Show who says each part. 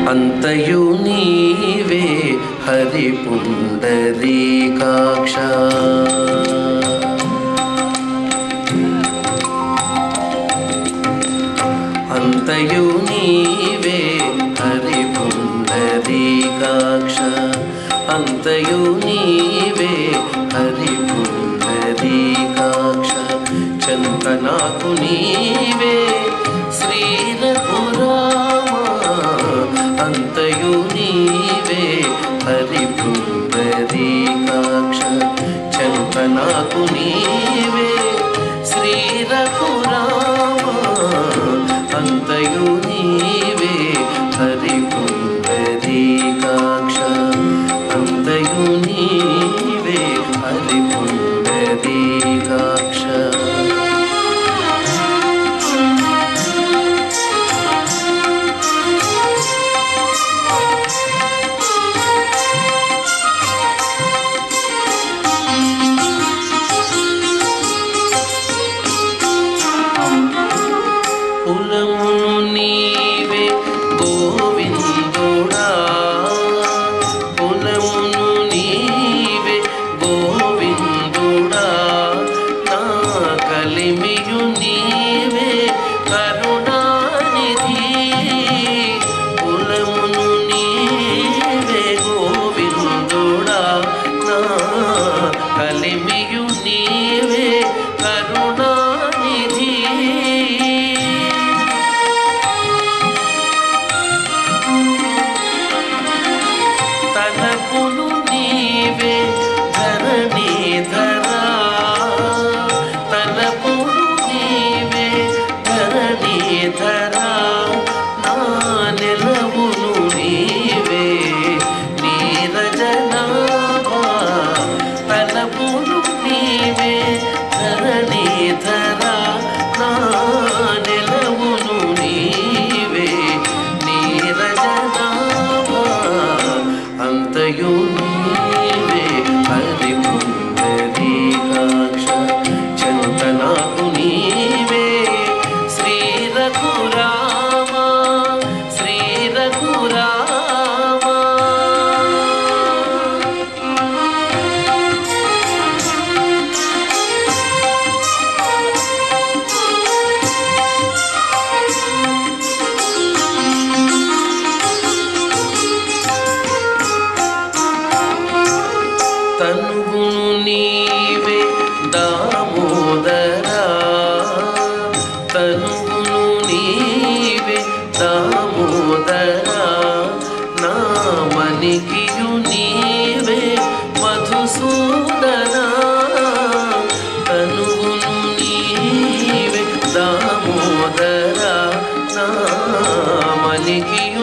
Speaker 1: అంతయు నీవే హరి పుండరీకాక్ష అంతయు నీవే హరి పుండరీకాక్ష అంతయు నీవే హరి పుండరీకాక్ష చంతనాకు నీవే శ్రీ రఘురామ అంతయు నీవే హరి పుండరీకాక్ష చంతనాకు నీవే శ్రీ రఘురామ అంతయు నీవే హరి పుండరీకాక్ష అంతయు నీవే హరి పుండరీకాక్ష కులమును నీవే గోవిందుడా కులమును నీవే గోవిందుడా నా కలిమియు నీవే కరుణానిధి కులమును నీవే గోవిందుడా నా కలిమియు నీవే కరుణానిధి తలపులు నీవే ధరణి ధరా తలపులు నీవే ధరణి ధరా నా నిలవును నీవే నీరజనాభా తలపులు నీవే ధరణి ధరా నా నిలవును నీవే నీరజనాభా అంతయు నీవే హరి పుండరీకాక్ష చంతనాకు నీవే శ్రీ రఘురామ శ్రీ రఘురామ తనుగును నీవే దామోదరా తనుగును నీవే దామోదరా నామనికియు నీవే మధుసూదనా తనుగును నీవే దామోదరా నామనికియు